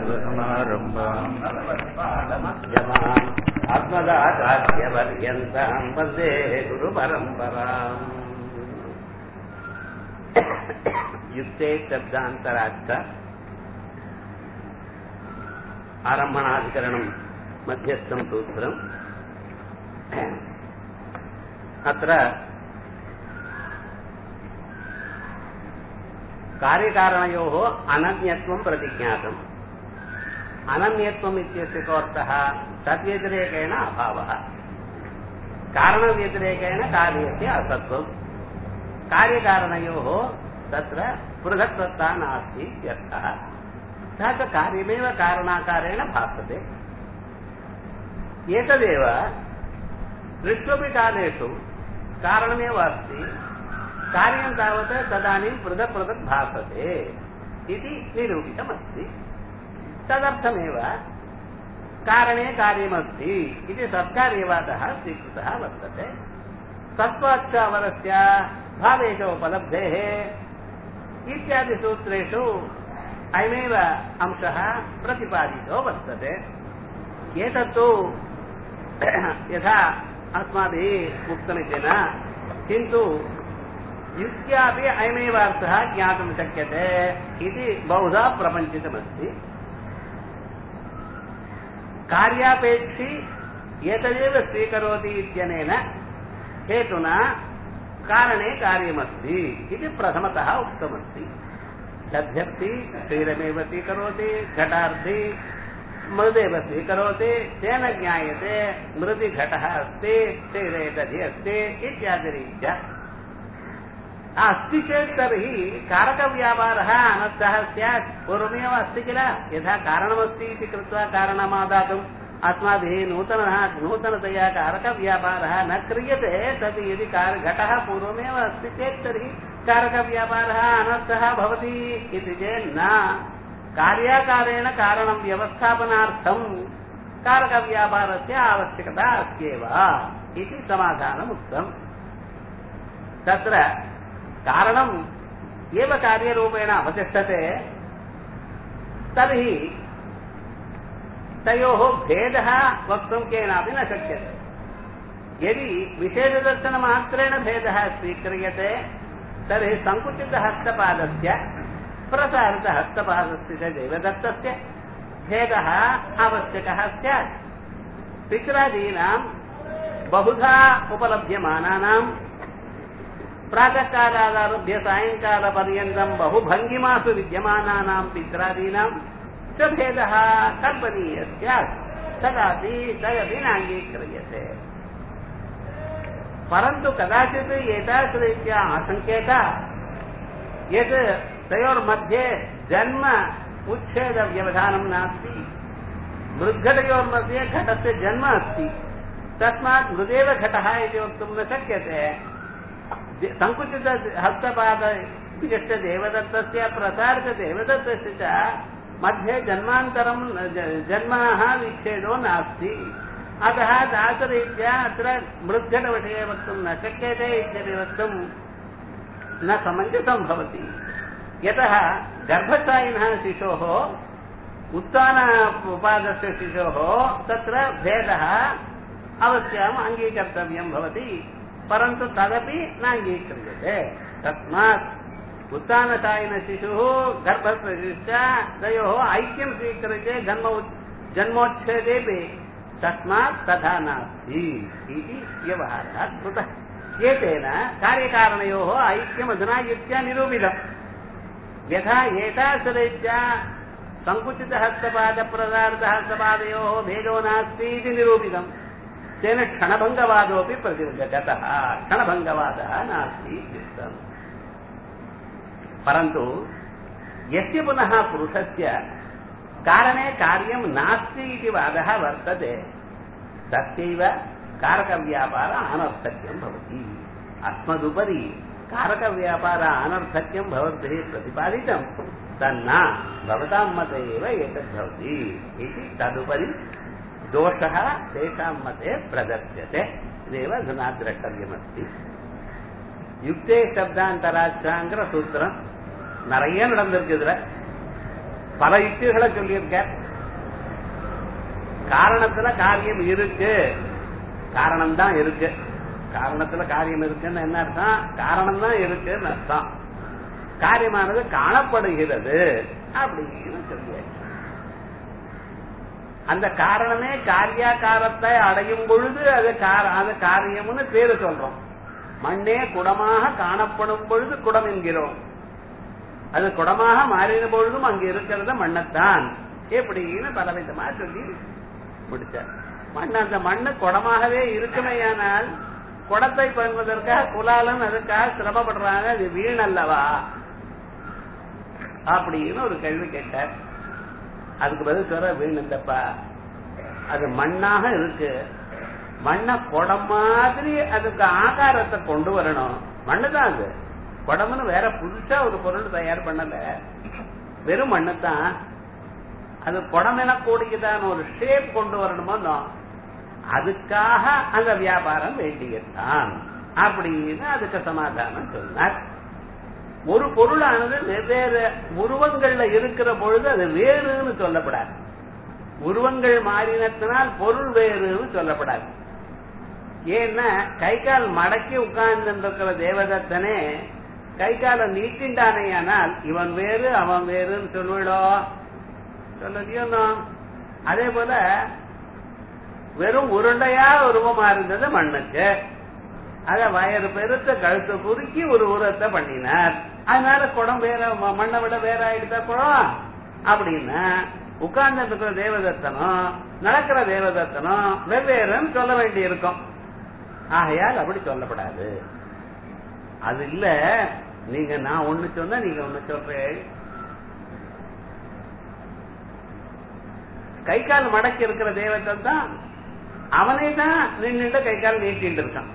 लक्ष्मीनाथसमारम्भाम् आत्मदाचार्यपर्यन्ताम् वन्दे गुरुपरम्पराम् युक्ते शब्दान्तराच्च आरम्भणाधिकरणम् मध्यस्थम् सूत्रम् अत्र कार्यकारणयोः अनन्यत्वं प्रतिज्ञातम् अनन्यत्वम् इत्यस्य कोऽर्थः तद्व्यतिरेकेण अभावः कारणव्यतिरेकेण कार्यस्य असत्त्वम् कार्यकारणयोः तत्र पृथक्सत्ता नास्ति इत्यर्थः सः च कार्यमेव कारणाकारेण भासते एतदेव दृष्ट्वपि कालेषु कारणमेव अस्ति कार्यं तावत् तदानीं पृथक् पृथक् भासते इति निरूपितमस्ति तदर्थमेव कारणे कार्यमस्ति इति सत्कार्यवादः स्वीकृतः वर्तते सत्त्वाच्च अवरस्य भावे च उपलब्धेः इत्यादिसूत्रेषु अयमेव अंशः प्रतिपादितो वर्तते एतत्तु यथा अस्माभिः उक्तमिति न किन्तु युक्त्यापि अयमेव अर्थः ज्ञातुं शक्यते इति बहुधा प्रपञ्चितमस्ति कार्यापेक्षी एतदेव स्वीकरोति इत्यनेन हेतुना कारणे कार्यमस्ति इति प्रथमतः उक्तमस्ति दध्यर्थी क्षीरमेव स्वीकरोति घटार्थी मृदेव स्वीकरोति तेन ज्ञायते मृदि घटः अस्ति क्षीरे दधि अस्ति इत्यादिरीत्या अस्ति चेत् तर्हि कारकव्यापारः अनर्थः स्यात् पूर्वमेव अस्ति किल यथा कारणमस्ति इति कृत्वा कारणमादातुम् अस्माभिः नूतनः नूतनतया कारकव्यापारः न क्रियते तद् यदि कार घटः पूर्वमेव अस्ति चेत् तर्हि कारकव्यापारः अनर्थः भवति इति चेत् न कार्याकारेण कारणं व्यवस्थापनार्थं कारकव्यापारस्य आवश्यकता अस्त्येव इति समाधानम् उक्तम् तत्र कारणम् एव कार्यरूपेण अवतिष्ठते तर्हि तयोः भेदः वक्तुं केनापि न शक्यते यदि विशेषदर्शनमात्रेण भेदः स्वीक्रियते तर्हि सङ्कुचितहस्तपादस्य प्रसारितहस्तपादस्य च देवदत्तस्य भेदः आवश्यकः स्यात् पित्रादीनां बहुधा उपलभ्यमानानां प्रातःकालादारभ्य सायङ्कालपर्यन्तं बहुभङ्गिमासु विद्यमानानां पित्रादीनां च भेदः कल्पनीयः स्यात् तदापि तदपि नाङ्गीक्रियते परन्तु कदाचित् एतादृशरीत्या आशङ्क्येत यत् तयोर्मध्ये जन्म उच्छेदव्यवधानं नास्ति मृद्घटयोर्मध्ये घटस्य जन्म अस्ति तस्मात् मृदेव घटः इति वक्तुं न शक्यते सङ्कुचित हस्तपाद यस्य देवदत्तस्य प्रसारितदेवदत्तस्य च मध्ये जन्मान्तरं जन्मनः विच्छेदो नास्ति अतः तादृरीत्या अत्र मृद्घटविषये वक्तुं न शक्यते इत्यपि वक्तुं न समञ्जसं भवति यतः गर्भशायिनः शिशोः उत्थानपादस्य शिशोः तत्र भेदः अवश्यम् अङ्गीकर्तव्यं भवति परन्तु तदपि नाङ्गीक्रियते तस्मात् उत्थानशायिनशिशुः गर्भशिशुश्च तयोः ऐक्यं स्वीक्रियते जन्म जन्मोच्छेदेपि तस्मात् तथा नास्ति इति व्यवहारः कृतः एतेन कार्यकारणयोः ऐक्यमधुना युक्त्या निरूपितम् यथा एतादृशरीत्या सङ्कुचितहस्तपादप्रदार्थहस्तपादयोः भेदो नास्ति इति निरूपितम् तेन क्षणभङ्गवादोऽपि प्रतिगतः क्षणभङ्गवादः नास्ति इत्युक्तम् परन्तु यस्य पुनः पुरुषस्य कारणे कार्यं नास्ति इति वादः वर्तते तस्यैव कारकव्यापार अनर्थक्यं भवति अस्मदुपरि कारकव्यापार अनर्थक्यं भवद्भिः प्रतिपादितं तन्न भवतां मते एव एतद्भवति इति तदुपरि दोषः तेषां मते प्रदर्श्यते इदेव अधुना द्रष्टव्यमस्ति யுக்தே சப்தாந்தராட்சாங்கிற சூத்திரம் நிறைய நடந்திருக்கு இதுல பல யுக்திகளை சொல்லியிருக்க காரணத்துல காரியம் இருக்கு காரணம் தான் இருக்கு காரணத்துல காரியம் இருக்குன்னு என்ன அர்த்தம் காரணம் தான் இருக்குன்னு அர்த்தம் காரியமானது காணப்படுகிறது அப்படின்னு சொல்லியாச்சு அந்த காரணமே காரியாகாரத்தை அடையும் பொழுது அது அது காரியம்னு பேரு சொல்றோம் மண்ணே குடமாக காணப்படும் பொழுது குடம் என்கிறோம் அது குடமாக மாறின பொழுதும் அங்க இருக்கிறத மண்ணத்தான் எப்படின்னு பலவிதமா சொல்லி முடிச்சார் மண் அந்த மண்ணு குடமாகவே இருக்குமையானால் குடத்தை பண்ணுவதற்காக குலாலன் அதுக்காக சிரமப்படுறாங்க அது வீண் அல்லவா அப்படின்னு ஒரு கேள்வி கேட்டார் அதுக்கு பதில் சொல்ற வீண் இல்லப்பா அது மண்ணாக இருக்கு மண்ணை குடம் மாதிரி அதுக்கு ஆகாரத்தை கொண்டு வரணும் மண்ணு தான் அது குடம்னு வேற புதுசா ஒரு பொருள் தயார் பண்ணல வெறும் மண்ணு தான் அது குடம் என கூடியதான ஒரு ஷேப் கொண்டு வரணுமோ அதுக்காக அந்த வியாபாரம் வேண்டியதுதான் அப்படின்னு அதுக்கு சமாதானம் சொன்னார் ஒரு பொருளானது வெவ்வேறு உருவங்கள்ல இருக்கிற பொழுது அது வேறுன்னு சொல்லப்படாது உருவங்கள் மாறினத்தினால் பொருள் வேறுன்னு சொல்லப்படாது ஏன்னா கை கால் மடக்கி உட்கார்ந்து இருக்கிற தேவதத்தனே கை காலை நீட்டின்டானேயானால் இவன் வேறு அவன் வேறுன்னு சொல்லுவிடோ சொல்லலையோ அதே போல வெறும் உருண்டையா உருவமா இருந்தது மண்ணுக்கு அத வயறு பெருத்த கழுத்தை குறுக்கி ஒரு உரத்தை பண்ணினார் அதனால குடம் வேற மண்ணை விட வேற ஆயிடுதா குடம் அப்படின்னா உட்கார்ந்து இருக்கிற தேவதத்தனும் நடக்கிற தேவதத்தனும் வெவ்வேறுன்னு சொல்ல வேண்டி இருக்கும் ஆகையால் அப்படி சொல்லப்படாது அது இல்ல நீங்க நான் ஒண்ணு சொன்னா நீங்க ஒண்ணு சொல்றேன் கை கால் மடக்கி இருக்கிற தேவதன் தான் அவனே தான் நின்றுட்டு கை கால் நீட்டிட்டு இருக்கான்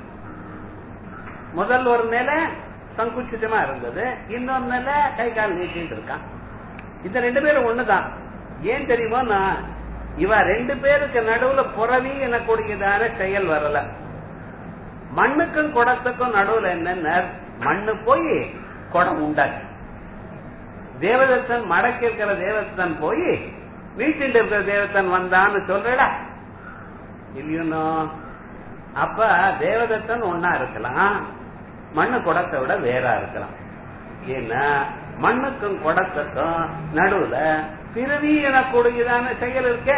முதல் ஒரு நிலை சங்குச்சிதமா இருந்தது இன்னொரு நிலை கை கால் நீட்டிட்டு இருக்கான் இந்த ரெண்டு பேரும் ஒண்ணுதான் ஏன் தெரியுமா நான் இவ ரெண்டு பேருக்கு நடுவுல புறவி எனக்கூடியதான செயல் வரல மண்ணுக்கும் குடத்துக்கும் நடுவுல என்னென்ன மண்ணு போய் குடம் உண்டாச்சு தேவதத்தன் மடக்கி இருக்கிற தேவதத்தன் போய் வீட்டில் இருக்கிற தேவதத்தன் வந்தான்னு சொல்றடா இல்லையோனோ அப்ப தேவதத்தன் ஒன்னா இருக்கலாம் மண்ணு குடத்தை விட வேறா இருக்கலாம் ஏன்னா மண்ணுக்கும் குடத்துக்கும் நடுவுல பிறவி எனக்கூடியதான செயல் இருக்க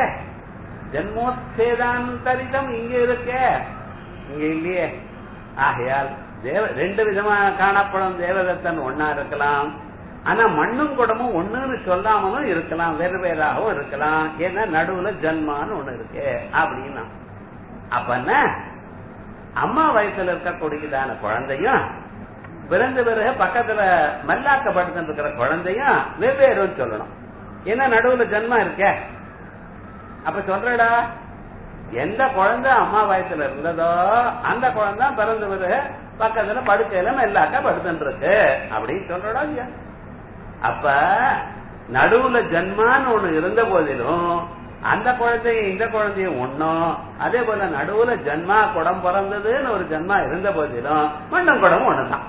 ஜன்மோத்சேதாந்தரிதம் இங்க இருக்க இங்க இல்லையே ஆகையால் தேவ ரெண்டு விதமான காணப்படும் தேவதத்தன் ஒன்னா இருக்கலாம் ஆனா மண்ணும் குடமும் ஒண்ணுன்னு சொல்லாமலும் இருக்கலாம் வேறு வேறாகவும் இருக்கலாம் ஏன்னா நடுவுல ஜன்மான்னு ஒண்ணு இருக்கு அப்படின்னா அப்பன்னா அம்மா வயசுல இருக்கக்கூடியதான குழந்தையும் பிறந்த பிறகு பக்கத்துல மல்லாக்கப்படுத்து இருக்கிற குழந்தையும் வெவ்வேறுன்னு சொல்லணும் ஏன்னா நடுவுல ஜன்மா இருக்க அப்ப சொல்றடா எந்த குழந்தை அம்மா வயசுல இருந்ததோ அந்த குழந்தை பிறந்த பிறகு பக்கத்துல படுக்கையில மெல்லாக்க படுத்துட்டு இருக்கு அப்படின்னு சொல்றடா இல்லையா அப்ப நடுவுல ஜன்மான்னு ஒண்ணு இருந்த போதிலும் அந்த குழந்தையும் இந்த குழந்தையும் ஒன்னும் அதே போல நடுவுல ஜன்மா குடம் பிறந்ததுன்னு ஒரு ஜன்மா இருந்த போதிலும் மண்ணும் குடமும் ஒண்ணுதான்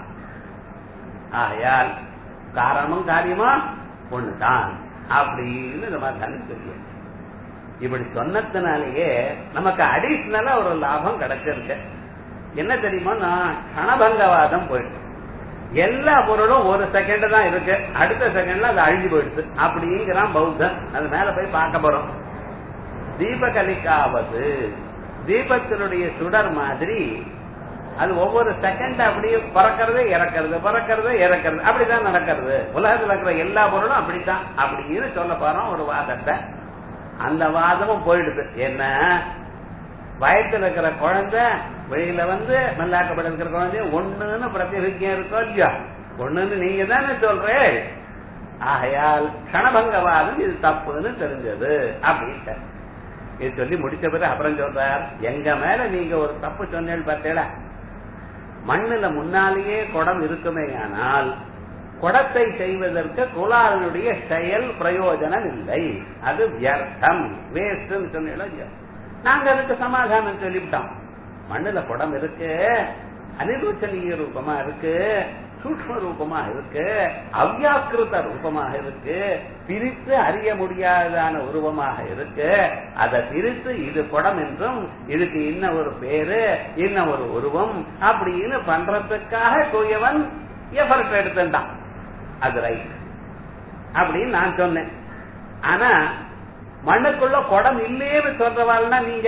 ஆகையால் காரணமும் காரியமா ஒண்ணுதான் அப்படின்னு நம்ம தானே சொல்லிய இப்படி சொன்னதுனாலேயே நமக்கு அடிஷனலா ஒரு லாபம் கிடைச்சிருக்கு என்ன தெரியுமா கணபங்கவாதம் போயிட்டு எல்லா பொருளும் ஒரு செகண்ட் தான் இருக்கு அடுத்த செகண்ட்ல அது அழிஞ்சு போயிடுது அப்படிங்கிறான் பௌத்தன் அது மேல போய் பார்க்க போறோம் தீபகலிக்காவது தீபத்தினுடைய சுடர் மாதிரி அது ஒவ்வொரு செகண்ட் அப்படியே பறக்கிறது இறக்கிறது பறக்கிறது இறக்கிறது அப்படிதான் நடக்கிறது உலகத்துல இருக்கிற எல்லா பொருளும் அப்படித்தான் அப்படின்னு சொல்ல போறோம் ஒரு வாதத்தை அந்த வாதமும் போயிடுது என்ன வயத்துல இருக்கிற குழந்தை வெளியில வந்து மல்லாக்கப்பட இருக்கிற குழந்தை ஒண்ணுன்னு பிரதிபிக்கம் இருக்கோ இல்லையா ஒண்ணுன்னு நீங்க தானே சொல்றேன் ஆகையால் கணபங்கவாதம் இது தப்புன்னு தெரிஞ்சது அப்படின்ட்டு இது சொல்லி முடிச்ச பிறகு அப்புறம் சொல்றார் எங்க மேல நீங்க ஒரு தப்பு சொன்னேன்னு பார்த்தேடா மண்ணுல முன்னாலேயே குடம் இருக்குமே ஆனால் குடத்தை செய்வதற்கு குலாலனுடைய செயல் பிரயோஜனம் இல்லை அது வியர்த்தம் வேஸ்ட் சொன்னீங்களோ நாங்க அதுக்கு சமாதானம் சொல்லிவிட்டோம் மண்ணுல குடம் இருக்கு அனிர்வச்சனீய ரூபமா இருக்கு சூக்ம ரூபமா இருக்கு அவ்யாக்கிருத ரூபமாக இருக்கு பிரித்து அறிய முடியாததான உருவமாக இருக்கு அதை பிரித்து இது குடம் என்றும் இதுக்கு இன்ன ஒரு பேரு இன்ன ஒரு உருவம் அப்படின்னு பண்றதுக்காக தூயவன் எஃபர்ட் எடுத்துட்டான் அது ரைட் அப்படின்னு நான் சொன்னேன் ஆனா மண்ணுக்குள்ள குடம் இல்லேன்னு சொல்றவாள்னா நீங்க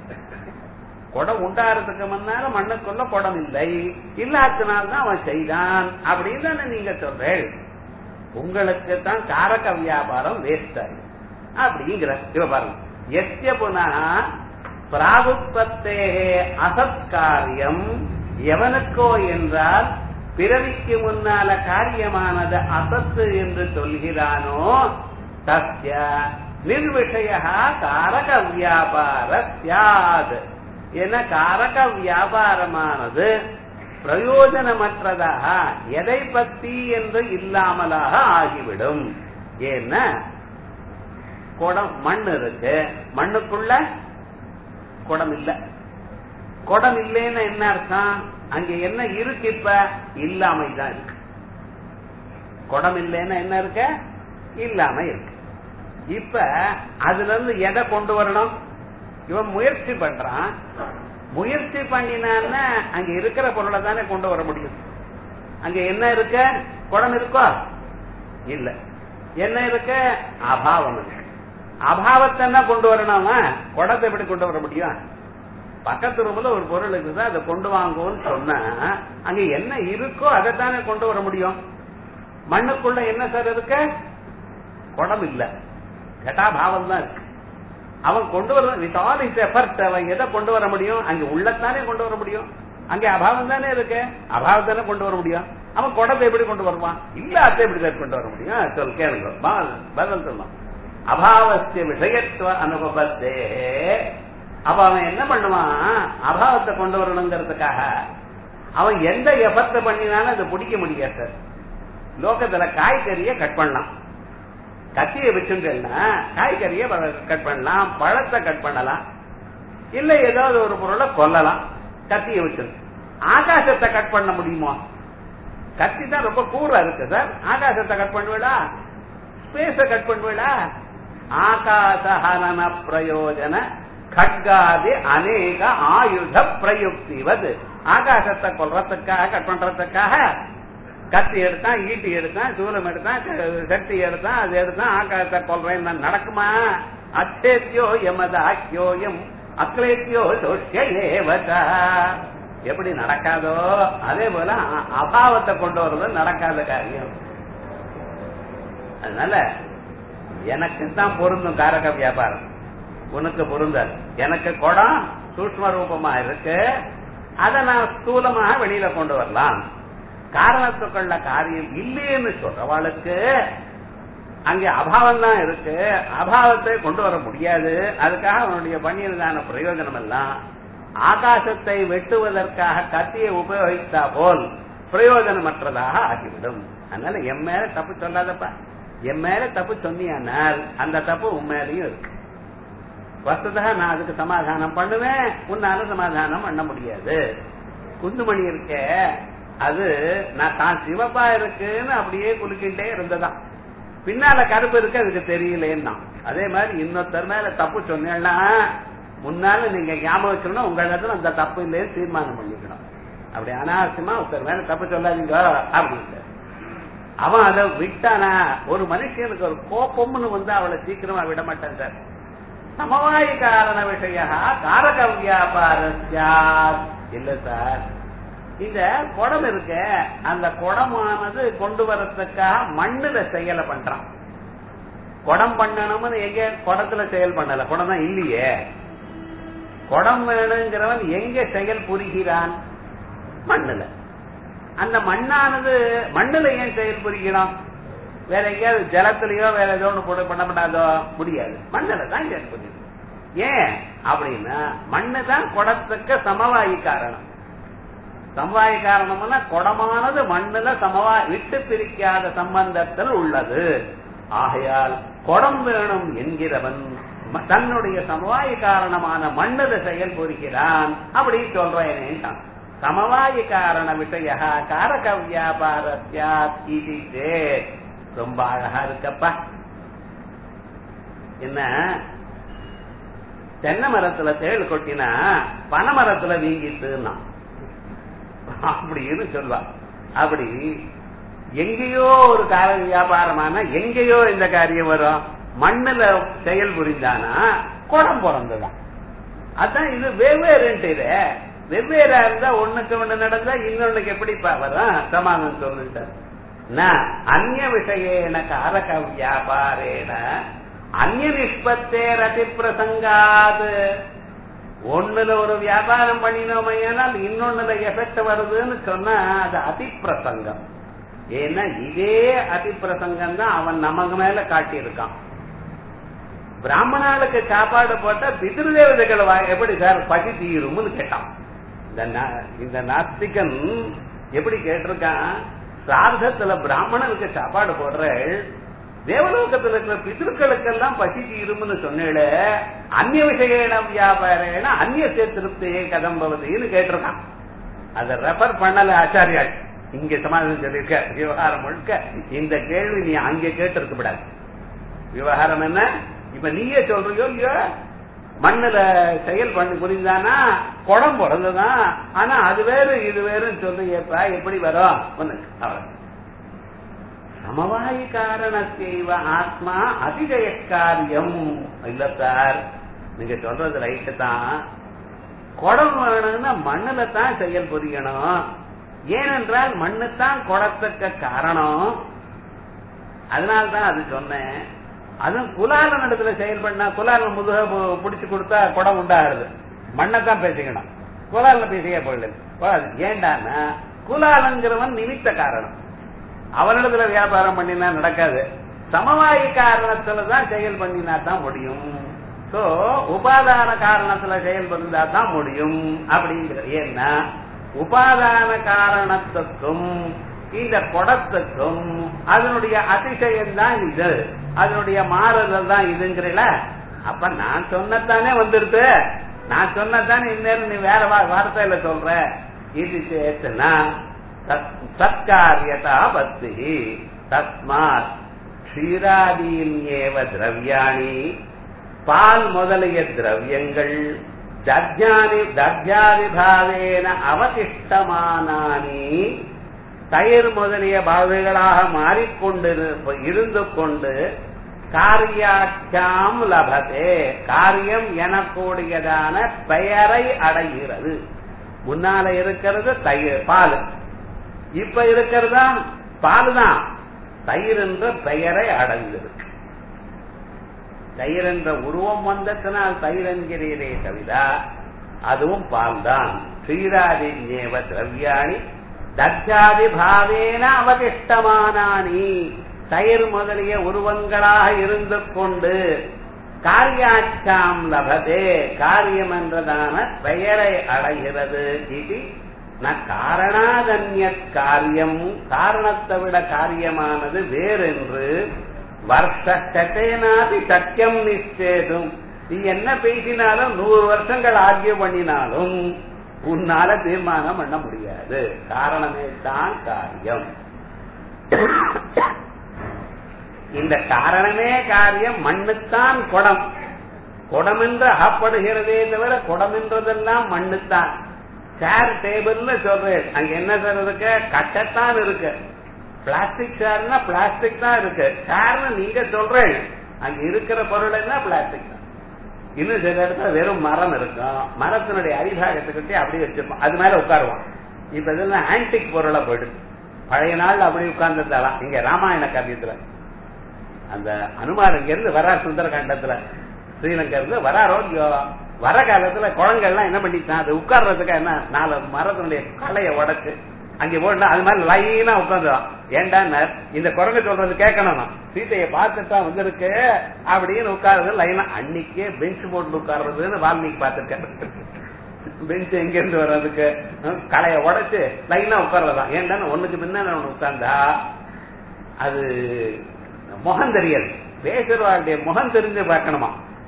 குடம் உண்டாறதுக்கு முன்னால மண்ணுக்குள்ள குடம் இல்லை இல்லாதனால்தான் அவன் செய்தான் அப்படின்னு தானே நீங்க சொல்றேன் உங்களுக்கு தான் காரக வியாபாரம் வேஸ்ட் ஆகி அப்படிங்கிற இவ பாருங்க எத்திய புனः பிராகுப்பத்தே அசத்காரியம் எவனுக்கோ என்றால் பிறவிக்கு முன்னால காரியமானது அசத்து என்று சொல்கிறானோ தஸ்ய நிர்விஷய காரக வியாபார சியாத் என காரக வியாபாரமானது பிரயோஜனமற்றதாக எதை பத்தி என்று இல்லாமலாக ஆகிவிடும் ஏன்னா குடம் மண் இருக்கு மண்ணுக்குள்ள குடம் இல்ல குடம் இல்லைன்னு என்ன அர்த்தம் அங்க என்ன இருக்கு இப்ப இல்லாமை தான் இருக்கு குடம் இல்லைன்னா என்ன இருக்க இல்லாம இருக்கு இப்ப அதுல இருந்து எதை கொண்டு வரணும் இவன் முயற்சி பண்றான் முயற்சி பண்ணினான்னா அங்க இருக்கிற பொருளை தானே கொண்டு வர முடியும் அங்க என்ன இருக்க குடம் இருக்கோ இல்ல என்ன இருக்க அபாவம் இருக்கு அபாவத்தை என்ன கொண்டு வரணுமா குடத்தை எப்படி கொண்டு வர முடியும் பக்கத்து ரூம்ல ஒரு பொருள் இருக்குது அதை கொண்டு வாங்குவோம்னு சொன்னா அங்க என்ன இருக்கோ அதைத்தானே கொண்டு வர முடியும் மண்ணுக்குள்ள என்ன சார் இருக்க குடம் இல்ல கட்டாபாவம் தான் இருக்கு அவன் கொண்டு வர வித் ஆல் இஸ் எஃபர்ட் அவன் எதை கொண்டு வர முடியும் அங்க உள்ளத்தானே கொண்டு வர முடியும் அங்கே அபாவம் தானே இருக்கு அபாவம் தானே கொண்டு வர முடியும் அவன் குடத்தை எப்படி கொண்டு வருவான் இல்ல அதை எப்படி சார் கொண்டு வர முடியும் சொல் கேளுங்க பதில் சொல்லலாம் அபாவசிய விஷயத்துவ அனுபவத்தே அப்ப அவன் என்ன பண்ணுவான் அபாவத்தை கொண்டு வரணுங்கிறதுக்காக அவன் எந்த எஃபர்ட் பண்ணினாலும் அதை பிடிக்க முடியாது சார் லோகத்துல காய்கறிய கட் பண்ணலாம் கத்தியை வச்சுட்டேன்னா காய்கறிய கட் பண்ணலாம் பழத்தை கட் பண்ணலாம் இல்ல ஏதாவது ஒரு பொருளை கொல்லலாம் கத்தியை வச்சு ஆகாசத்தை கட் பண்ண முடியுமா கத்தி தான் ரொம்ப கூரா இருக்கு சார் ஆகாசத்தை கட் பண்ணுவேடா ஸ்பேஸ கட் பண்ணுவேடா ஆகாசஹனன பிரயோஜன கட்காதி அநேக ஆயுத பிரயுக்திவது ஆகாசத்தை கொல்றதுக்காக கட் பண்றதுக்காக கத்தி எடுத்தான் ஈட்டி எடுத்தான் சூலம் எடுத்தான் சக்தி எடுத்தான் அது எடுத்தான் ஆகாசத்தை கொல்றேன் நடக்குமா அச்சேத்தியோ எமது ஆக்கியோயம் அக்லேத்தியோ ஏவதா எப்படி நடக்காதோ அதே போல அபாவத்தை கொண்டு வர்றது நடக்காத காரியம் அதனால எனக்கு தான் பொருந்தும் காரக வியாபாரம் உனக்கு பொருந்தாது எனக்கு குடம் சூஷ்ம ரூபமா இருக்கு அதை நான் ஸ்தூலமாக வெளியில கொண்டு வரலாம் காரணத்துக்குள்ள காரியம் இல்லைன்னு சொல்றவாளுக்கு அங்கே அபாவம் தான் இருக்கு அபாவத்தை கொண்டு வர முடியாது அதுக்காக அவனுடைய பண்ணியதான பிரயோஜனம் எல்லாம் ஆகாசத்தை வெட்டுவதற்காக கத்தியை உபயோகித்தா போல் பிரயோஜனமற்றதாக ஆகிவிடும் அதனால என் மேல தப்பு சொல்லாதப்பா என் மேல தப்பு சொன்னியானால் அந்த தப்பு உன் மேலையும் இருக்கு வசதா நான் அதுக்கு சமாதானம் பண்ணுவேன் உன்னால சமாதானம் பண்ண முடியாது குந்துமணி இருக்க அது நான் தான் சிவப்பா இருக்குன்னு அப்படியே குலுக்கிட்டே இருந்ததான் பின்னால கருப்பு இருக்கு அதுக்கு தெரியலேன்னா அதே மாதிரி இன்னொருத்தர் மேல தப்பு சொன்னேன்னா முன்னால நீங்க ஞாபகம் வச்சுக்கணும் உங்க இடத்துல அந்த தப்பு இல்லையே தீர்மானம் பண்ணிக்கணும் அப்படி அனாவசியமா ஒருத்தர் மேல தப்பு சொல்லாதீங்க அப்படின்னு அவன் அதை விட்டானா ஒரு மனுஷனுக்கு ஒரு கோபம்னு வந்து அவளை சீக்கிரமா விட மாட்டான் சார் சமவாய காரண விஷய காரக வியாபாரஸ்யா இல்ல சார் இந்த குடம் இருக்க அந்த குடமானது கொண்டு வரதுக்காக மண்ணுல செயலை பண்றான் குடம் பண்ணணும்னு எங்க குடத்துல செயல் பண்ணல குடம் தான் இல்லையே குடம் வேணுங்கிறவன் எங்க செயல் புரிகிறான் மண்ணுல அந்த மண்ணானது மண்ணுல ஏன் செயல் புரிகிறோம் வேற எங்கேயாவது ஜலத்திலயோ வேற ஏதோ ஒண்ணு போட்டு பண்ணப்படாதோ முடியாது மண்ணுல தான் செயல் புரியுது ஏன் அப்படின்னா மண்ணு தான் குடத்துக்கு சமவாயி காரணம் சமவாய காரணம்னா குடமானது மண்ணுல சமவா விட்டு பிரிக்காத சம்பந்தத்தில் உள்ளது ஆகையால் குடம் வேணும் என்கிறவன் தன்னுடைய சமவாய காரணமான மண்ணுல செயல் புரிகிறான் அப்படி சொல்றேன் சமவாயி காரண விஷய காரக வியாபாரஸ்யாத் இது சேத். ரொம்ப அழகா இருக்கப்பா என்ன தென்னை மரத்துல தேள் கொட்டினா பனை மரத்துல வீங்கிட்டுன்னா அப்படின்னு சொல்வா அப்படி எங்கேயோ ஒரு கார வியாபாரமான எங்கேயோ இந்த காரியம் வரும் மண்ணுல செயல் புரிந்தானா குடம் பிறந்துதான் அதான் இது வெவ்வேறுன்ட்டு இது வெவ்வேறா இருந்தா ஒண்ணுக்கு ஒண்ணு நடந்தா இன்னொன்னுக்கு எப்படிப்பா வரும் சமாதானம் சொல்லிட்டார் அந்நிய விஷயேன காரக வியாபாரேன அந்நிய நிஷ்பத்தே ரதி பிரசங்காது ஒண்ணுல ஒரு வியாபாரம் பண்ணினோமையானால் இன்னொன்னுல எஃபெக்ட் வருதுன்னு சொன்னா அது அதிப்பிரசங்கம் ஏன்னா இதே அதிப்பிரசங்கம் தான் அவன் நமக்கு மேல காட்டியிருக்கான் பிராமணாளுக்கு சாப்பாடு போட்டா பிதிருதேவதைகள் வா- எப்படி சார் பசி தீரும்னு கேட்டான் இந்த நா- இந்த நாஸ்திகன் எப்படி கேட்டிருக்கான் சார்த்தத்துல பிராமணனுக்கு சாப்பாடு போடுற தேவலோகத்துல இருக்கிற பிதர்களுக்கெல்லாம் பசி தீரும்னு சொன்னேள அந்நிய விஷயேன வியாபாரேன அந்நிய திருப்தியே கதம்பவதின்னு கேட்டிருக்கான் அதை ரெஃபர் பண்ணல ஆச்சாரியாள் இங்க சமாதானம் சொல்லியிருக்க விவகாரம் முழுக்க இந்த கேள்வி நீ அங்கே கேட்டிருக்க கூடாது விவகாரம் என்ன இப்ப நீயே சொல்றியோ இல்லையோ மண்ணுல செயல் பண்ணி புரிந்தானா குடம் பிறந்ததான் ஆனா அது வேறு இது வேறுன்னு சொல்றியப்பா எப்படி வரும் உனக்கு அவ்வளவு சமவாயி காரணத்தேவ ஆத்மா அதிசய காரியம் இல்ல சார் நீங்க சொல்றது ரைட்டு தான் குடம் வேணும்னா மண்ணுல தான் செயல் புரியணும் ஏனென்றால் மண்ணு தான் குடத்துக்கு காரணம் அதனால்தான் அது சொன்னேன் அதுவும் குலாலன் இடத்துல செயல் பண்ணா குலாலன் முதுக பு- புடிச்சு கொடுத்தா குடம் உண்டாகிறது மண்ணை தான் பேசிக்கணும் குலாலன் பேசியே போயிடுது ஏண்டான்னா குலாலங்கிறவன் நிமித்த காரணம் அவனிடத்துல வியாபாரம் பண்ணினா நடக்காது சமவாயி காரணத்துல தான் செயல் பண்ணினா தான் முடியும் சோ உபாதான காரணத்துல செயல் பண்ணினா தான் முடியும் அப்படிங்கிற ஏன்னா உபாதான காரணத்துக்கும் இந்த குடத்துக்கும் அதனுடைய அதிசயம் தான் இது அதனுடைய மாறுதல் தான் இதுங்கிறல அப்ப நான் சொன்னதானே வந்துருது நான் சொன்னதானே இந்நேரம் நீ வேற வா- வார்த்தையில சொல்ற இது சேத்தனா சத்காரியதா பக்தி தஸ்மாத் க்ஷீராதீன் ஏவ திரவியாணி பால் முதலிய திரவியங்கள் தர்ஜானி தர்ஜாதிபாவேன அவதிஷ்டமானானி தயிர் முதலிய பாவைகளாக மாறிக்கொண்டு இருந்து கொண்டு காரியாட்சாம் லபதே காரியம் எனக்கூடியதான பெயரை அடைகிறது முன்னால இருக்கிறது தயிர் பால் இப்ப இருக்கிறதா பால் தான் தயிர் என்ற பெயரை அடைந்திருக்கு தயிர் என்ற உருவம் வந்ததனால் தயிர் என்கிறீரே கவிதா அதுவும் பால் தான் ஸ்ரீராதி ஞேவ திரவியாணி தர்ஜாதி பாவேன அவதிஷ்டமானானி தயிர் முதலிய உருவங்களாக இருந்து கொண்டு காரியாட்சாம் லபதே காரியம் என்றதான பெயரை அடைகிறது இது ந காரணாதன்ய காரியம் காரணத்தை விட காரியமானது வேறென்று வருஷ சட்டேனாதி சத்தியம் நிச்சேதும் நீ என்ன பேசினாலும் நூறு வருஷங்கள் ஆகிய பண்ணினாலும் உன்னால தீர்மானம் பண்ண முடியாது காரணமே தான் காரியம் இந்த காரணமே காரியம் மண்ணுத்தான் குடம் குடம் என்று அகப்படுகிறதே தவிர குடம் என்றதெல்லாம் மண்ணுத்தான் சேர் டேபிள்னு சொல்றேன் அங்க என்ன சார் இருக்கு கட்டத்தான் இருக்கு பிளாஸ்டிக் சேர்னா பிளாஸ்டிக் தான் இருக்கு சேர்னு நீங்க சொல்றேன் அங்க இருக்கிற பொருள் என்ன பிளாஸ்டிக் தான் இன்னும் சில இடத்துல வெறும் மரம் இருக்கும் மரத்தினுடைய அடிபாகத்துக்கிட்டே அப்படியே வச்சிருப்போம் அது மேல உட்காருவான் இப்ப இதெல்லாம் ஆன்டிக் பொருளா போயிடுது பழைய நாள்ல அப்படி உட்கார்ந்துட்டாலாம் இங்க ராமாயண காவியத்துல அந்த அனுமார் இங்க இருந்து வரார் சுந்தரகாண்டத்துல ஸ்ரீலங்கா இருந்து வராரோ இல்லையோ வர காலத்துல குழந்தைகள்லாம் என்ன பண்ணிட்டான் அது உட்கார்றதுக்கு என்ன நாலு மரத்தினுடைய கலையை உடைச்சு அங்க போட்டா அது மாதிரி லைனா உட்காந்துடும் ஏண்டா இந்த குரங்கு சொல்றது கேட்கணும் நான். சீதையை பார்த்துட்டா வந்திருக்கு அப்படின்னு உட்கார்றது லைனா அன்னைக்கே பெஞ்ச் போட்டு உட்கார்றதுன்னு வால்மீகி பார்த்திருக்கேன் பெஞ்ச் எங்க இருந்து வர்றதுக்கு அஹ், கலையை உடைச்சு லைனா உட்கார்றதான் ஏன்டா ஒண்ணுக்கு பின்ன உட்கார்ந்தா அது முகம் தெரியல் பேசுறவாளுடைய முகம் தெரிஞ்சு பார்க்கணுமா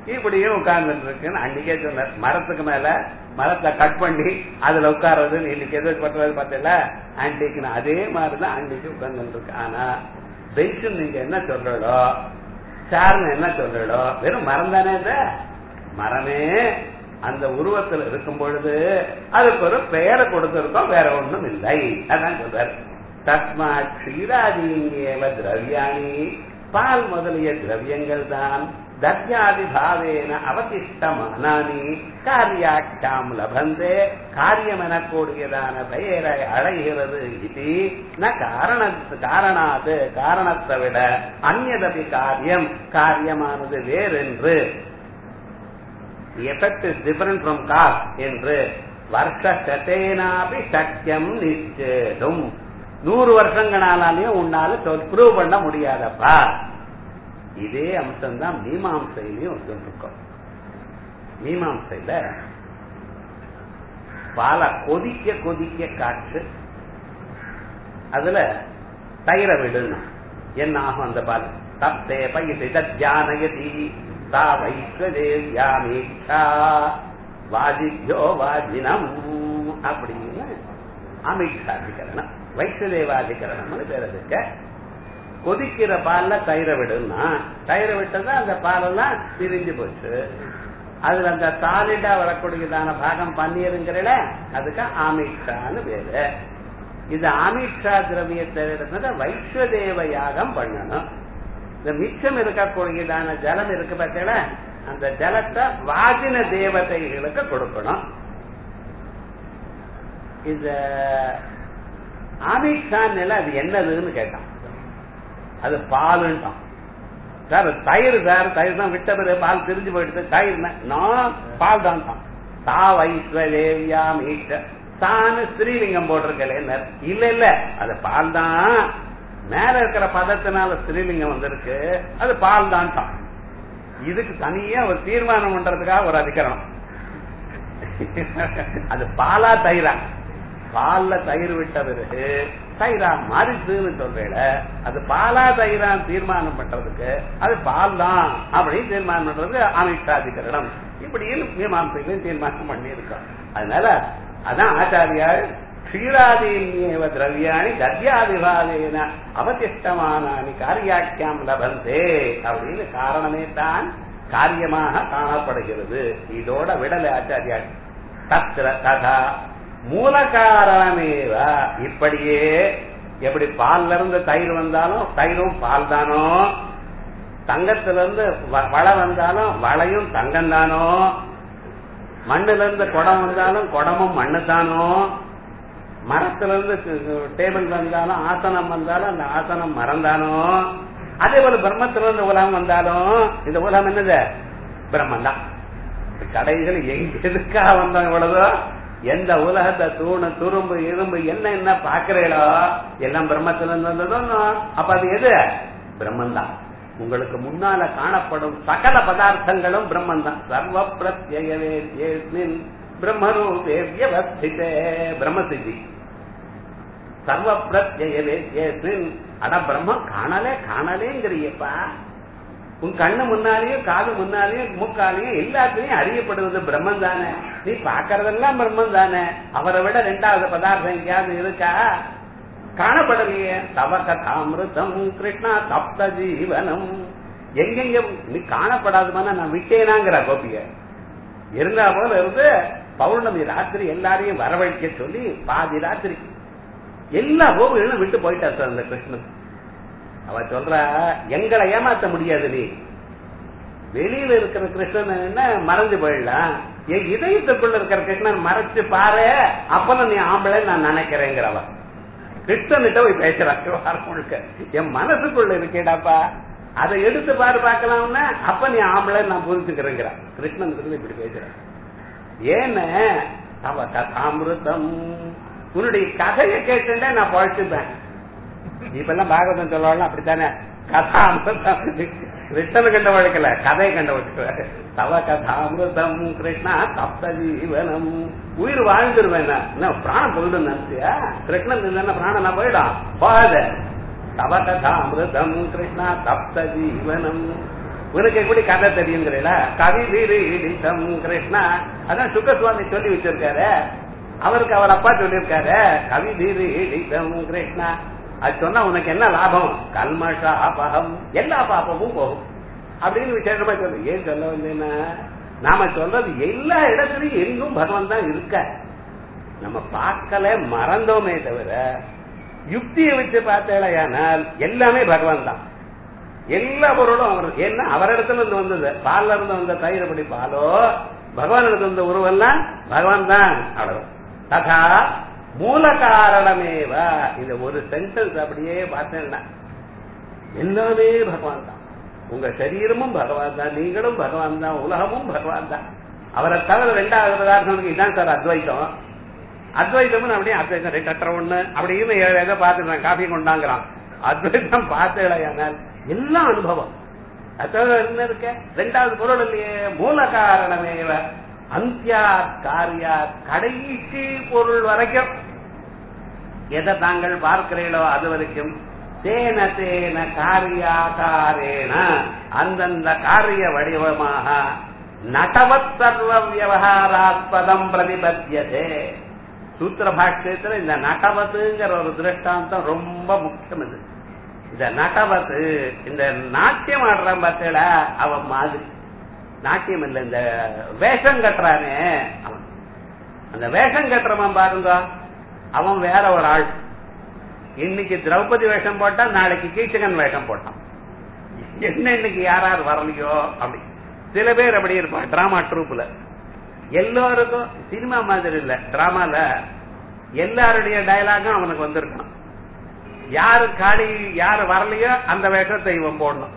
இப்படியே உட்கார்ந்துட்டு இருக்குன்னு அன்னைக்கே சொன்னார் மரத்துக்கு மேல மரத்தை கட் பண்ணி அதுல உட்கார்றதுன்னு இன்னைக்கு எது பண்றது பார்த்தல ஆன்டிக்குன்னு அதே மாதிரிதான் அன்னைக்கு உட்கார்ந்துட்டு இருக்கு ஆனா பென்ஷன் நீங்க என்ன சொல்றோ சேர்னு என்ன சொல்றோ வெறும் மரம் தானே இது மரமே அந்த உருவத்தில் இருக்கும் பொழுது அதுக்கு ஒரு பெயரை கொடுத்திருக்கோம் வேற ஒண்ணும் இல்லை அதான் சொல்றாரு தஸ்மா க்ஷீராதீங்கேவ திரவியாணி பால் முதலிய திரவியங்கள் தான் தத்யாதி பாவேன அவசிஷ்டமானானி காரியாட்சாம் லபந்தே காரியம் எனக்கூடியதான பெயரை அடைகிறது இது ந காரண காரணாது காரணத்தை விட அந்நதபி காரியம் காரியமானது வேறென்று effect is different from cause என்று வருஷ சதேனாபி சக்கியம் நிச்சேதும் நூறு வருஷங்களாலையும் உன்னால ப்ரூவ் பண்ண முடியாதப்பா இதே அம்சம் தான் மீமாம்சையிலையும் வந்துருக்கோம் மீமாம்சையில பால கொதிக்க கொதிக்க காற்று அதுல தயிர விடுனா என்ன ஆகும் அந்த பால் தப்தே பயிற்சி தத்யானயதி தா வைஸ்வதேவியாமீட்சா வாஜித்யோ வாஜினம் அப்படின்னு அமீட்சாதிகரணம் வைஸ்வதேவாதிகரணம்னு பேர் அதுக்கு கொதிக்கிற பால்ல தயிர விடுன்னா தயிர விட்டதா அந்த பாலெல்லாம் பிரிஞ்சு போச்சு அதுல அந்த சாலிடா வரக்கூடியதான பாகம் பன்னீருங்கிறல அதுக்கு ஆமீட்சான்னு பேரு இது ஆமீட்சா திரவியத்தை எடுத்தத வைஸ்வதேவ யாகம் பண்ணணும் இந்த மிச்சம் இருக்கக்கூடியதான ஜலம் இருக்கு பார்த்தீங்கள அந்த ஜலத்தை வாஜின தேவதைகளுக்கு கொடுக்கணும் இந்த ஆமீட்சான் அது என்னதுன்னு கேட்டான் அது பாலுன்ட்டான் சார் தயிர் சார் தயிர் தான் விட்ட பிறகு பால் திரிஞ்சு போயிடுது தயிர் நான் பால் தான் தான் தா வைஸ்வதேவியா மீட்ட தானு ஸ்ரீலிங்கம் போட்டிருக்கல இல்ல இல்ல அது பால் தான் மேல இருக்கிற பதத்தினால ஸ்ரீலிங்கம் வந்திருக்கு அது பால் தான் தான் இதுக்கு தனியா ஒரு தீர்மானம் பண்றதுக்காக ஒரு அதிகரணம் அது பாலா தயிரா பால்ல தயிர் விட்ட பிறகு தயிரா மாறிச்சுன்னு சொல்றேன் அது பாலா தயிரா தீர்மானம் பண்றதுக்கு அது பால் தான் அப்படின்னு தீர்மானம் பண்றதுக்கு அமித்ஷாதிகரணம் இப்படின்னு மீமாசைகளையும் தீர்மானம் பண்ணி இருக்கோம் அதனால அதான் ஆச்சாரியார் க்ஷீராதீன்யேவ திரவியாணி கத்யாதிபாதேன அவசிஷ்டமானி காரியாக்கியம் லபந்தே அப்படின்னு காரணமே தான் காரியமாக காணப்படுகிறது இதோட விடலை ஆச்சாரியார் தத்திர ததா மூல காரணமேவ இப்படியே எப்படி பால்ல இருந்து தயிர் வந்தாலும் தயிரும் பால் தானோ தங்கத்துல இருந்து வளை வந்தாலும் வளையும் தங்கம் தானோ மண்ணுல இருந்து குடம் வந்தாலும் குடமும் மண்ணு தானோ மரத்துல இருந்து டேபிள் வந்தாலும் ஆசனம் வந்தாலும் அந்த ஆசனம் மரம் தானோ அதே போல பிரம்மத்துல இருந்து உலகம் வந்தாலும் இந்த உலகம் என்னது பிரம்மன் தான் கடைகள் எங்க எதுக்காக வந்தோம் இவ்வளவோ எந்த உலகத்தை தூணு துரும்பு இரும்பு என்ன என்ன பாக்குறீங்களோ எல்லாம் பிரம்மத்துல இருந்து வந்ததோ அப்ப அது எது பிரம்மன் தான் உங்களுக்கு முன்னால காணப்படும் சகல பதார்த்தங்களும் பிரம்மன் தான் சர்வ பிரத்யேஸ்மின் பிரம்மரூபேவியவஸ்திதே பிரம்மசித்தி சர்வ பிரத்யேஸ்மின் அட பிரம்மம் காணலே காணலேங்கிறியப்பா உன் கண்ணு முன்னாலேயும் காது முன்னாலேயும் மூக்காலையும் எல்லாத்துலயும் அறியப்படுவது பிரம்மன் தானே நீ பாக்குறதெல்லாம் பிரம்மன் தானே அவரை விட ரெண்டாவது பதார்த்தம் எங்கேயாவது இருக்கா காணப்படலையே தவ கதாமிருதம் கிருஷ்ணா தப்த ஜீவனம் எங்கெங்க நீ காணப்படாதுமான நான் விட்டேனாங்கிற கோபிய இருந்தா போல இருந்து பௌர்ணமி ராத்திரி எல்லாரையும் வரவழைக்க சொல்லி பாதி ராத்திரி எல்லா கோபிகளும் விட்டு போயிட்டா சார் அந்த கிருஷ்ணன் அவ சொல்ற எங்களை ஏமாத்த முடியாது நீ வெளியில இருக்கிற கிருஷ்ணன் என்ன மறைஞ்சு போயிடலாம் என் இதயத்துக்குள்ள இருக்கிற கிருஷ்ணன் மறைச்சு பாரு அப்பதான் நீ ஆம்பளை நான் நினைக்கிறேங்கிறவ கிருஷ்ணன்கிட்ட போய் பேசுறாங்க வாரம் முழுக்க என் மனசுக்குள்ள இருக்கேடாப்பா அதை எடுத்து பாரு பார்க்கலாம்னா அப்ப நீ ஆம்பளை நான் புரிஞ்சுக்கிறேங்கிற கிருஷ்ணன் இப்படி பேசுறேன் ஏன்னு அவ கதாமிருதம் உன்னுடைய கதையை கேட்டுட்டே நான் பழச்சுப்பேன் இப்ப எல்லாம் பாகவதம் சொல்லலாம் அப்படித்தானே கதாமிருதம் கிருஷ்ணன் கண்ட வழக்கல கதையை கண்ட வழக்கல தவ கதாமிருதம் கிருஷ்ணா தப்த ஜீவனம் உயிர் வாழ்ந்துருவேன் என்ன பிராணம் போயிடும் நினைச்சியா கிருஷ்ணன் இல்லைன்னா பிராணம் நான் போயிடும் போகாத தவ கதாமிருதம் கிருஷ்ணா தப்த ஜீவனம் உனக்கு எப்படி கதை தெரியுங்கிறீங்களா கவி வீரீடிதம் கிருஷ்ணா அதான் சுக்கசுவாமி சொல்லி வச்சிருக்காரு அவருக்கு அவர் அப்பா சொல்லியிருக்காரு கவி வீரீடிதம் கிருஷ்ணா அது சொன்னா உனக்கு என்ன லாபம் கல்மஷா பாபம் எல்லா பாப்பமும் போகும் அப்படின்னு விசேஷமா சொல்லு ஏன் சொல்ல வந்தேன்னா நாம சொல்றது எல்லா இடத்துலயும் எங்கும் பகவான் தான் இருக்க நம்ம பார்க்கல மறந்தோமே தவிர யுக்தியை வச்சு பார்த்தேனால் எல்லாமே பகவான் தான் எல்லா பொருளும் அவர் ஏன்னா அவரிடத்துல இருந்து வந்தது பால்ல இருந்து வந்த தயிர் படி பாலோ பகவான் இடத்துல வந்த உருவெல்லாம் பகவான் தான் அவ்வளவு ததா மூல காரணமேவ இந்த ஒரு சென்டென்ஸ் அப்படியே பார்த்தேன்னா எல்லாமே பகவான் தான் உங்க சரீரமும் பகவான் தான் நீங்களும் பகவான் தான் உலகமும் பகவான் தான் அவரை தவிர ரெண்டாவது பதார்த்தம் இதான் சார் அத்வைத்தம் அத்வைத்தம் அப்படியே அத்வைத்தம் ரெண்டற்ற ஒண்ணு அப்படின்னு ஏதோ பார்த்துருந்தேன் காஃபி கொண்டாங்கிறான் அத்வைத்தம் பார்த்தேனால் எல்லாம் அனுபவம் அத்தோட என்ன இருக்க ரெண்டாவது பொருள் இல்லையே மூல காரணமே அந்தியா காரியா கடைசி பொருள் வரைக்கும் எதை தாங்கள் பார்க்கிறீர்களோ அது வரைக்கும் தேன தேன காரியாகாரேன அந்தந்த காரிய வடிவமாக நடவத் சர்வ விவகாராத்பதம் பிரதிபத்தியதே சூத்திர பாஷ்யத்துல இந்த நடவத்துங்கிற ஒரு திருஷ்டாந்தம் ரொம்ப முக்கியம் இது இந்த நடவத்து இந்த நாட்டியம் ஆடுறான் பார்த்தல அவன் மாதிரி நாட்டியம் இல்ல இந்த வேஷம் கட்டுறானே அவன் அந்த வேஷம் கட்டுறவன் பாருங்க அவன் வேற ஒரு ஆள் இன்னைக்கு திரௌபதி வேஷம் போட்டா நாளைக்கு கீச்சகன் வேஷம் போட்டான் என்ன இன்னைக்கு யார் யார் வரலையோ அப்படி சில பேர் அப்படி இருப்பான் டிராமா ட்ரூப்ல எல்லோருக்கும் சினிமா மாதிரி இல்ல டிராமால எல்லாருடைய டயலாகும் அவனுக்கு வந்திருக்கான் யாரு காடி யாரு வரலையோ அந்த வேஷத்தை இவன் போடணும்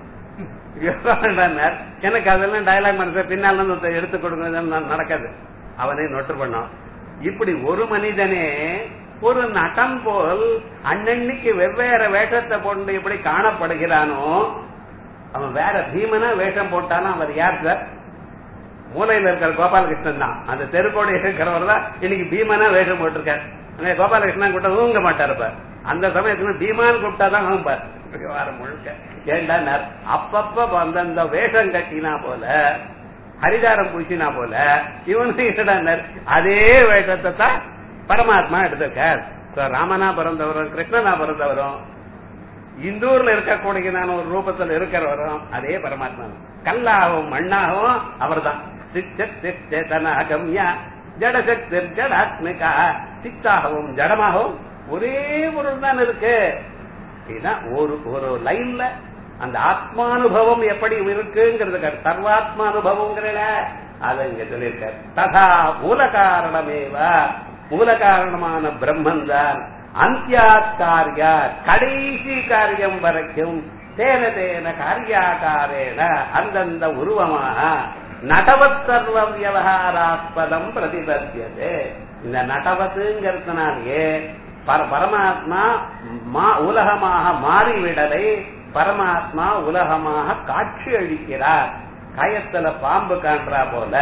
எனக்கு அதெல்லாம் டயலாக் மனச பின்னால இருந்து எடுத்து கொடுங்க நடக்காது அவனே நொட்டு பண்ணான் இப்படி ஒரு மனிதனே ஒரு நட்டம் போல் அன்னன்னைக்கு வெவ்வேறு வேஷத்தை கொண்டு எப்படி காணப்படுகிறானோ அவன் வேற பீமனா வேஷம் போட்டானா அவர் யார் சார் மூலையில இருக்கிற கோபாலகிருஷ்ணன் தான் அந்த தெருக்கோடு இருக்கிறவர் தான் இன்னைக்கு பீமனா வேஷம் போட்டிருக்காரு கோபாலகிருஷ்ணன் கூட்ட ஊங்க மாட்டாரு அந்த சமயத்துல பீமான் கூப்பிட்டாதான் வாங்குப்பார் வாரம் முழுக்க ஏண்டா அப்பப்ப அந்தந்த வேஷம் கட்டினா போல ஹரிதாரம் பூசினா போல இவனு அதே வேஷத்தை தான் பரமாத்மா எடுத்திருக்கார் ராமனா பிறந்தவரும் கிருஷ்ணனா பிறந்தவரும் இந்தூர்ல இருக்கக்கூடிய நான் ஒரு ரூபத்துல இருக்கிறவரும் அதே பரமாத்மா கல்லாகவும் மண்ணாகவும் அவர் தான் சேதனாகம்யா ஜடசக்தி ஜடாத்மிகா சித்தாகவும் ஜடமாகவும் ஒரே பொருள் தான் இருக்கு இதுதான் ஒரு ஒரு லைன்ல அந்த ஆத்மானுபவம் எப்படி இருக்குங்கிறது சர்வாத்மானுபவங்கிறல அதை இங்க சொல்லியிருக்காரு ததா மூல காரணமேவ மூல காரணமான பிரம்மன் தான் அந்தியாத் காரியா கடைசி காரியம் வரைக்கும் தேன தேன காரியாகாரேன அந்தந்த உருவமாக நடவத் சர்வ வியவகாராஸ்பதம் பிரதிபத்தியது இந்த நடவத்துங்கிறதுனாலேயே பரமாத்மா உலகமாக மாறிவிடலை பரமாத்மா உலகமாக காட்சி அளிக்கிறார் கயத்துல பாம்பு காண்றா போல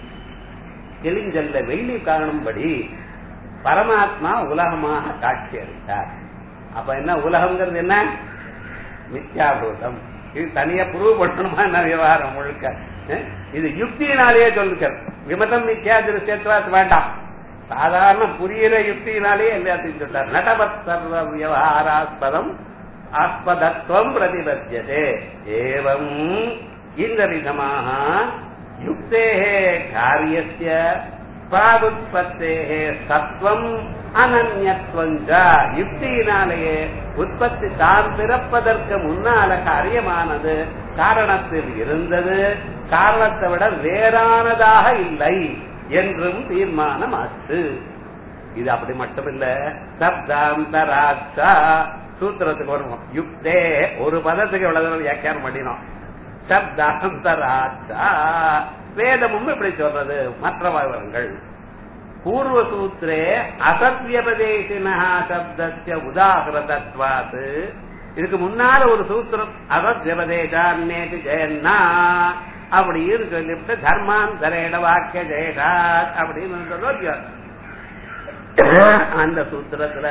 கிளிஞ்சல்ல வெள்ளி காணும்படி பரமாத்மா உலகமாக காட்சி அளித்தார் அப்ப என்ன உலகம்ங்கிறது என்ன மித்யாபூதம் இது தனியா ப்ரூவ் பண்ணணுமா என்ன விவகாரம் முழுக்க இது யுக்தியினாலேயே சொல்லுக்க விமதம் மித்யா திருஷ்யத்வாத் வேண்டாம் சாதாரண புரியிற யுக்தியினாலே எல்லாத்தையும் சொல்றார் நடவத் சர்வ விவகாராஸ்பதம் ஆஸ்பதத்துவம் பிரதிபத்தியதே ஏவம் இந்த விதமாக யுக்தே காரியஸ்ய பிராகுத்பத்தே சத்வம் அனன்யத்வஞ்ச யுக்தியினாலேயே உற்பத்தி தான் பிறப்பதற்கு முன்னால காரியமானது காரணத்தில் இருந்தது காரணத்தை விட வேறானதாக இல்லை என்றும் தீர்மானம் ஆச்சு இது அப்படி மட்டுமில்ல சப்தாந்தராட்சா சூத்திரத்துக்கு வருவோம் யுக்தே ஒரு பதத்துக்கு எவ்வளவு வியாக்கியானம் பண்ணினோம் சப்தாந்தராட்சா வேதமும் இப்படி சொல்றது மற்ற விவரங்கள் பூர்வ சூத்திரே அசத்யபதேசினா சப்தஸ்ய உதாகிருதத்வாத் இதுக்கு முன்னால ஒரு சூத்திரம் அசத்யபதேசான்னேது ஜெயன்னா அப்படின்னு சொல்லிவிட்டு தர்மாந்தரேட வாக்கிய ஜெயகாத் அப்படின்னு சொல்லுவோம் அந்த சூத்திரத்துல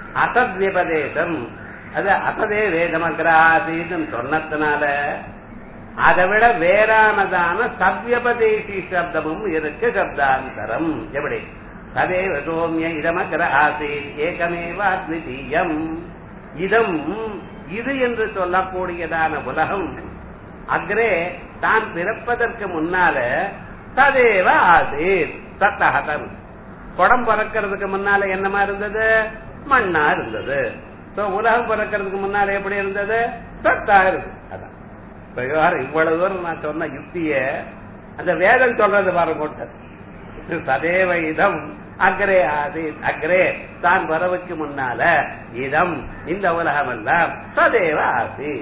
அசத்யபதேசம் அது அசதே வேதமக்ராசின்னு சொன்னதுனால அதை விட வேறானதான சவ்யபதேசி சப்தமும் இருக்கு சப்தாந்தரம் எப்படி ததேவ சோமிய இதமகர ஆசீத் ஏகமேவ அத்விதீயம் இதம் இது என்று சொல்லக்கூடியதான உலகம் அக்ரே தான் பிறப்பதற்கு முன்னால ததேவ ஆசீத் தத்தகதம் குடம் பிறக்கிறதுக்கு முன்னால என்னமா இருந்தது மண்ணா இருந்தது So, உலகம் பிறக்கிறதுக்கு முன்னால எப்படி இருந்தது சத்தா இருந்தது அதான் இப்ப விவகாரம் இவ்வளவு தூரம் நான் சொன்ன யுக்திய அந்த வேதம் சொல்றது பாருங்க சதேவ இதம் அக்ரே ஆதி அக்ரே தான் வரவுக்கு முன்னால இதம் இந்த உலகம் எல்லாம் சதேவ ஆசி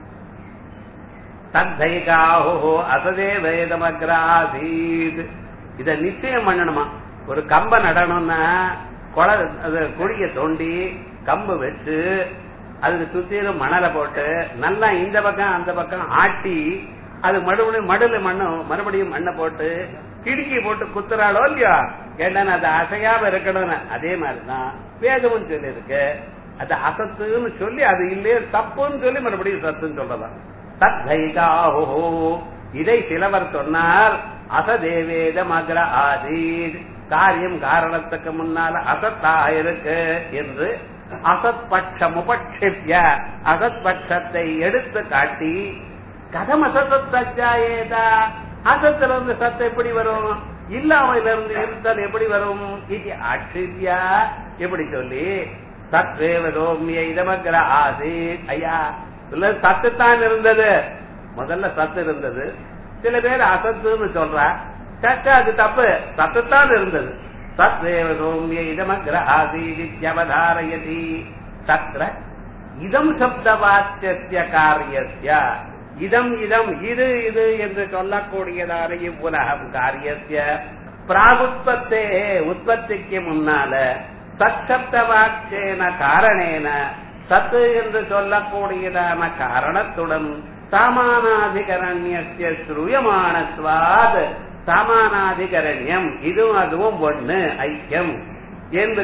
தத்தைகாஹோ அசதே வேதமக்ராசீத் இத நிச்சயம் பண்ணணுமா ஒரு கம்ப நடணும்னா கொலை அது குழிய தோண்டி கம்பு வச்சு அதுக்கு சுத்திலும் மணலை போட்டு நல்லா இந்த பக்கம் அந்த பக்கம் ஆட்டி அது மறுபடியும் மடுல மண்ணு மறுபடியும் மண்ணை போட்டு கிடுக்கி போட்டு குத்துறாளோ இல்லையா ஏன்னா அது அசையாம இருக்கணும்னு அதே மாதிரிதான் வேதமும் சொல்லி இருக்கு அது அசத்துன்னு சொல்லி அது இல்லையே தப்புன்னு சொல்லி மறுபடியும் சத்துன்னு சொல்லலாம் தத்தைகாஹோ இதை சிலவர் சொன்னார் அசதேவேதம் அக்ர ஆதீத் காரியம் காரணத்துக்கு முன்னால அசத்தாக இருக்கு என்று அசத் பட்சம் உபக்ஷிப்ய அசத் பட்சத்தை எடுத்து காட்டி கதம் அசத்தச்சாயேதா அசத்துல இருந்து சத்து எப்படி வரும் இல்லாமையில இருந்து இருத்தல் எப்படி வரும் இது அக்ஷிப்யா எப்படி சொல்லி சத்வேவதோமிய இதமக்கிற ஆசி ஐயா இல்ல சத்து தான் இருந்தது முதல்ல சத்து இருந்தது சில பேர் அசத்துன்னு சொல்றா சத்து அது தப்பு சத்துத்தான் இருந்தது சத்வேவ சௌமிய இதமக்ர ஆசீதித்யவதாரயதி தத்ர இதம் சப்த வாக்கிய காரியஸ்ய இதம் இதம் இது இது என்று சொல்லக்கூடியதான இவ்வுலகம் காரியஸ்ய பிராகுத்பத்தே உற்பத்திக்கு முன்னால சச்சப்த வாக்கியன காரணேன சத்து என்று சொல்லக்கூடியதான காரணத்துடன் சாமானாதிகரண்யத்திய ஸ்ரூயமானத்வாத் சமானாதிகரண்யம் இதுவும் அதுவும் ஒண்ணு ஐக்கியம் என்று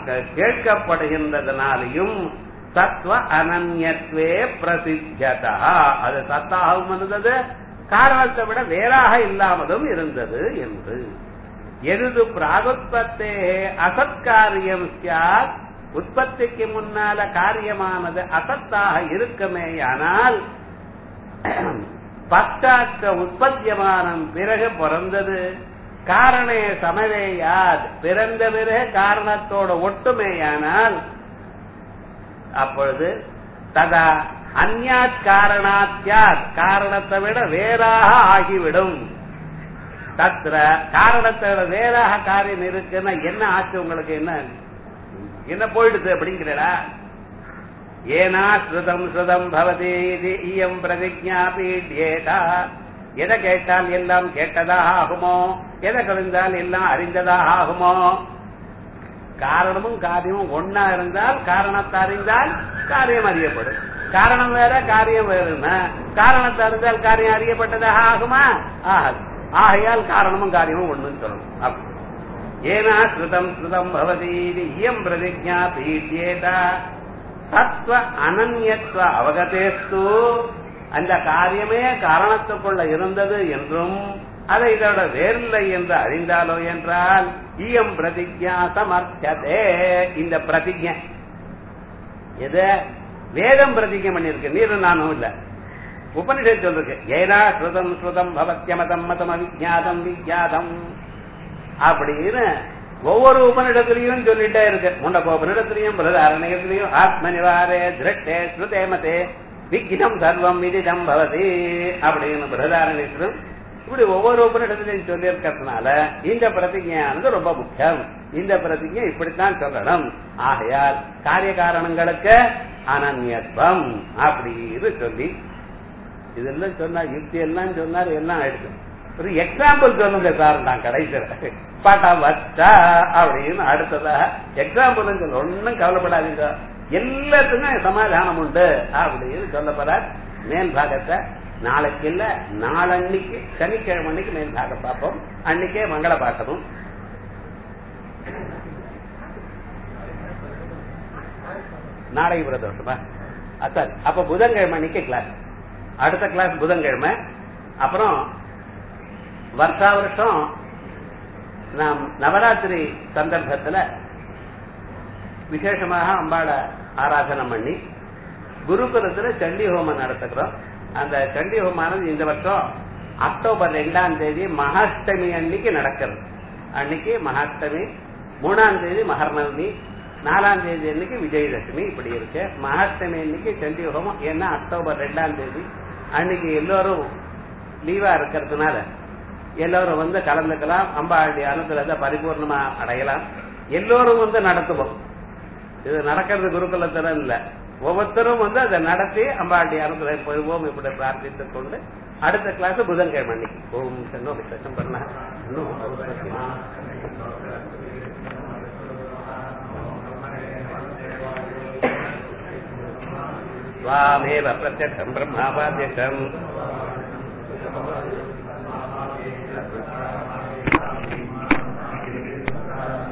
கேட்கப்படுகின்றதுனாலையும் சத்வ அனன்யத்வே பிரசித்ததா அது சத்தாகவும் இருந்தது காரணத்தை விட வேறாக இல்லாமலும் இருந்தது என்று எது பிராகுத்பத்தே அசத்காரியம் சாத் உற்பத்திக்கு முன்னால காரியமானது அசத்தாக இருக்குமேயானால் பத்தாக்க உற்பத்தியமானம் பிறகு பிறந்தது காரணே சமவேயாத் பிறந்த பிறகு காரணத்தோட ஒட்டுமேயானால் அப்பொழுது ததா அந்யாத் காரணாத்யாத் காரணத்தை விட வேறாக ஆகிவிடும் தத்திர காரணத்தை விட வேறாக காரியம் இருக்குன்னா என்ன ஆச்சு உங்களுக்கு என்ன என்ன போயிடுது அப்படிங்கிறடா ஏனா ஸ்ருதம் ஸ்ருதம் பவதி இது இயம் பிரதிஜா பீட்யேதா எதை கேட்டால் எல்லாம் கேட்டதாக ஆகுமோ எதை கழிந்தால் எல்லாம் அறிந்ததாக ஆகுமோ காரணமும் காரியமும் ஒன்னா இருந்தால் காரணத்தை அறிந்தால் காரியம் அறியப்படும் காரணம் வேற காரியம் வேறுனா காரணத்தை அறிந்தால் காரியம் அறியப்பட்டதாக ஆகுமா ஆகாது ஆகையால் காரணமும் காரியமும் ஒண்ணுன்னு சொல்லணும் அப்படி ஏனா ஸ்ருதம் ஸ்ருதம் பவதி இது இயம் பிரதிஜா பீட்யேதா தத்துவ அனன்யத்துவ அவகதேஸ்து அந்த காரியமே காரணத்துக்குள்ள இருந்தது என்றும் அதை இதோட வேறில்லை என்று அறிந்தாலோ என்றால் இயம் பிரதிஜா சமர்த்ததே இந்த பிரதிஜை எது வேதம் பிரதிஜை பண்ணிருக்கு நீரு நானும் இல்ல உபனிஷத் சொல்லிருக்கு ஏனா ஸ்ருதம் ஸ்ருதம் பவத்தியமதம் மதம் அவிஜாதம் விஜாதம் அப்படின்னு ஒவ்வொரு உபனிடத்திலையும் சொல்லிட்டே இருக்கு முண்டகோபனிடத்திலையும் பிரதாரணியத்திலையும் ஆத்ம நிவாரே திருட்டே ஸ்ருதே மதே விக்னம் சர்வம் விதிதம் பவதி அப்படின்னு பிரதாரணியத்திலும் இப்படி ஒவ்வொரு உபனிடத்திலையும் சொல்லி இருக்கிறதுனால இந்த பிரதிஜையானது ரொம்ப முக்கியம் இந்த பிரதிஜை இப்படித்தான் சொல்லணும் ஆகையால் காரிய காரணங்களுக்கு அனன்யத்துவம் அப்படின்னு சொல்லி இதெல்லாம் சொன்னார் யுக்தி எல்லாம் சொன்னார் எல்லாம் ஆயிடுச்சு ஒரு எக்ஸாம்பிள் சொல்லுங்க சார் நான் கடைசியில் பாட்டா வச்சா அப்படின்னு அடுத்ததா எக்ஸாம்பிள் சொல்ல ஒன்னும் கவலைப்படாதீங்க எல்லாத்துக்கும் சமாதானம் உண்டு அப்படின்னு சொல்ல போற மேல் பாகத்தை நாளைக்கு இல்ல நாளன்னைக்கு சனிக்கிழமை அன்னைக்கு மேல் பாகம் பார்ப்போம் அன்னைக்கே மங்கள பார்க்கணும் நாளைக்கு பிரதோஷமா சாரி அப்ப புதன்கிழமை அன்னைக்கு கிளாஸ் அடுத்த கிளாஸ் புதன்கிழமை அப்புறம் வருஷா வருஷம் நாம் நவராத்திரி சந்தர்ப்பத்துல விசேஷமாக அம்பாளை ஆராதனை பண்ணி குருகுலத்துல சண்டி ஹோமம் நடத்துகிறோம் அந்த சண்டி ஹோமானது இந்த வருஷம் அக்டோபர் ரெண்டாம் தேதி மகாஷ்டமி அன்னைக்கு நடக்கிறது அன்னைக்கு மகாஷ்டமி மூணாம் தேதி மகர்நவமி நாலாம் தேதி அன்னைக்கு விஜயதசமி இப்படி இருக்கு மகாஷ்டமி அன்னைக்கு சண்டி ஹோமம் ஏன்னா அக்டோபர் ரெண்டாம் தேதி அன்னைக்கு எல்லோரும் லீவா இருக்கிறதுனால எல்லோரும் வந்து கலந்துக்கலாம் அம்பாளுடைய அனுகிரகத்தை பரிபூர்ணமா அடையலாம் எல்லோரும் வந்து நடத்துவோம் இது நடக்கிறது குருகுலத்துல இல்ல ஒவ்வொருத்தரும் வந்து அதை நடத்தி அம்பாளுடைய அனுகிரகம் பெறுவோம் இப்படி பிரார்த்தித்துக் கொண்டு அடுத்த கிளாஸ் புதன்கிழமை அன்னைக்கு ஓம் சென்னோ விசேஷம் பண்ண இன்னும் स्वामेव प्रत्यक्षम् ब्रह्मावाद्यशम्